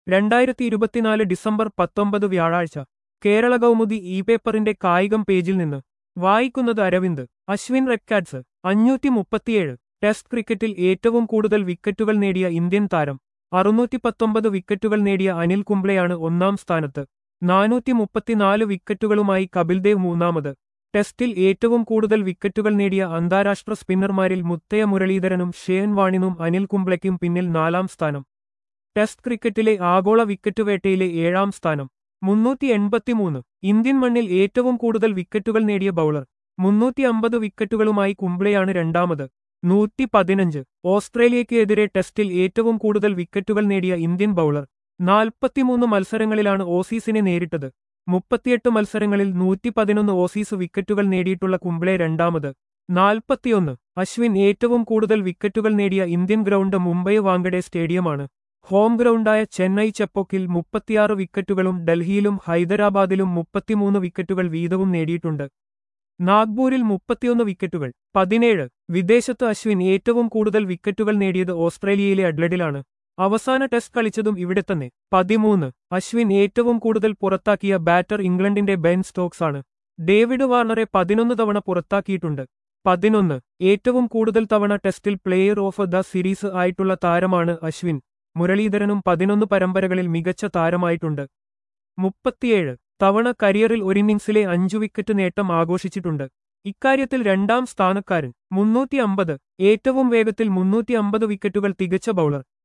രണ്ടായിരത്തി ഇരുപത്തിനാല് ഡിസംബർ പത്തൊമ്പത് വ്യാഴാഴ്ച കേരള കൗമുദി ഇ പേപ്പറിന്റെ കായികം പേജിൽ നിന്ന് വായിക്കുന്നത് അരവിന്ദ് അശ്വിൻ റെക്കാർഡ്സ് അഞ്ഞൂറ്റി മുപ്പത്തിയേഴ് ടെസ്റ്റ് ക്രിക്കറ്റിൽ ഏറ്റവും കൂടുതൽ വിക്കറ്റുകൾ നേടിയ ഇന്ത്യൻ താരം അറുന്നൂറ്റി പത്തൊമ്പത് വിക്കറ്റുകൾ നേടിയ അനിൽ കുംബ്ലെയാണ് ഒന്നാം സ്ഥാനത്ത് നാനൂറ്റി മുപ്പത്തിനാല് വിക്കറ്റുകളുമായി കപിൽദേവ് മൂന്നാമത് ടെസ്റ്റിൽ ഏറ്റവും കൂടുതൽ വിക്കറ്റുകൾ നേടിയ അന്താരാഷ്ട്ര സ്പിന്നർമാരിൽ മുത്തയ മുരളീധരനും ഷേൻ വാണിനും അനിൽ കുംബ്ലെയ്ക്കും പിന്നിൽ നാലാം സ്ഥാനം ടെസ്റ്റ് ക്രിക്കറ്റിലെ ആഗോള വിക്കറ്റ് വേട്ടയിലെ ഏഴാം സ്ഥാനം മുന്നൂറ്റി എൺപത്തിമൂന്ന് ഇന്ത്യൻ മണ്ണിൽ ഏറ്റവും കൂടുതൽ വിക്കറ്റുകൾ നേടിയ ബൗളർ മുന്നൂറ്റി അമ്പത് വിക്കറ്റുകളുമായി കുംബ്ലെയാണ് രണ്ടാമത് നൂറ്റി പതിനഞ്ച് ഓസ്ട്രേലിയയ്ക്ക് എതിരെ ടെസ്റ്റിൽ ഏറ്റവും കൂടുതൽ വിക്കറ്റുകൾ നേടിയ ഇന്ത്യൻ ബൗളർ നാൽപ്പത്തിമൂന്ന് മത്സരങ്ങളിലാണ് ഓസീസിനെ നേരിട്ടത് മുപ്പത്തിയെട്ട് മത്സരങ്ങളിൽ നൂറ്റി പതിനൊന്ന് ഓസീസ് വിക്കറ്റുകൾ നേടിയിട്ടുള്ള കുംബ്ലെ രണ്ടാമത് നാൽപ്പത്തിയൊന്ന് അശ്വിൻ ഏറ്റവും കൂടുതൽ വിക്കറ്റുകൾ നേടിയ ഇന്ത്യൻ ഗ്രൗണ്ട് മുംബൈ വാങ്കഡെ സ്റ്റേഡിയമാണ് ഹോം ഗ്രൗണ്ടായ ചെന്നൈ ചെപ്പോക്കിൽ മുപ്പത്തിയാറ് വിക്കറ്റുകളും ഡൽഹിയിലും ഹൈദരാബാദിലും മുപ്പത്തിമൂന്ന് വിക്കറ്റുകൾ വീതവും നേടിയിട്ടുണ്ട് നാഗ്പൂരിൽ മുപ്പത്തിയൊന്ന് വിക്കറ്റുകൾ പതിനേഴ് വിദേശത്ത് അശ്വിൻ ഏറ്റവും കൂടുതൽ വിക്കറ്റുകൾ നേടിയത് ഓസ്ട്രേലിയയിലെ അഡ്ലഡിലാണ് അവസാന ടെസ്റ്റ് കളിച്ചതും ഇവിടെ തന്നെ പതിമൂന്ന് അശ്വിൻ ഏറ്റവും കൂടുതൽ പുറത്താക്കിയ ബാറ്റർ ഇംഗ്ലണ്ടിന്റെ ബെൻ സ്റ്റോക്സ് ആണ് ഡേവിഡ് വാർണറെ പതിനൊന്ന് തവണ പുറത്താക്കിയിട്ടുണ്ട് പതിനൊന്ന് ഏറ്റവും കൂടുതൽ തവണ ടെസ്റ്റിൽ പ്ലെയർ ഓഫ് ദ സീരീസ് ആയിട്ടുള്ള താരമാണ് അശ്വിൻ മുരളീധരനും പതിനൊന്ന് പരമ്പരകളിൽ മികച്ച താരമായിട്ടുണ്ട് മുപ്പത്തിയേഴ് തവണ കരിയറിൽ ഒരിന്നിംഗ്സിലെ അഞ്ചു വിക്കറ്റ് നേട്ടം ആഘോഷിച്ചിട്ടുണ്ട് ഇക്കാര്യത്തിൽ രണ്ടാം സ്ഥാനക്കാരൻ മുന്നൂറ്റി അമ്പത് ഏറ്റവും വേഗത്തിൽ മുന്നൂറ്റി അമ്പത് വിക്കറ്റുകൾ തികച്ച ബൗളർ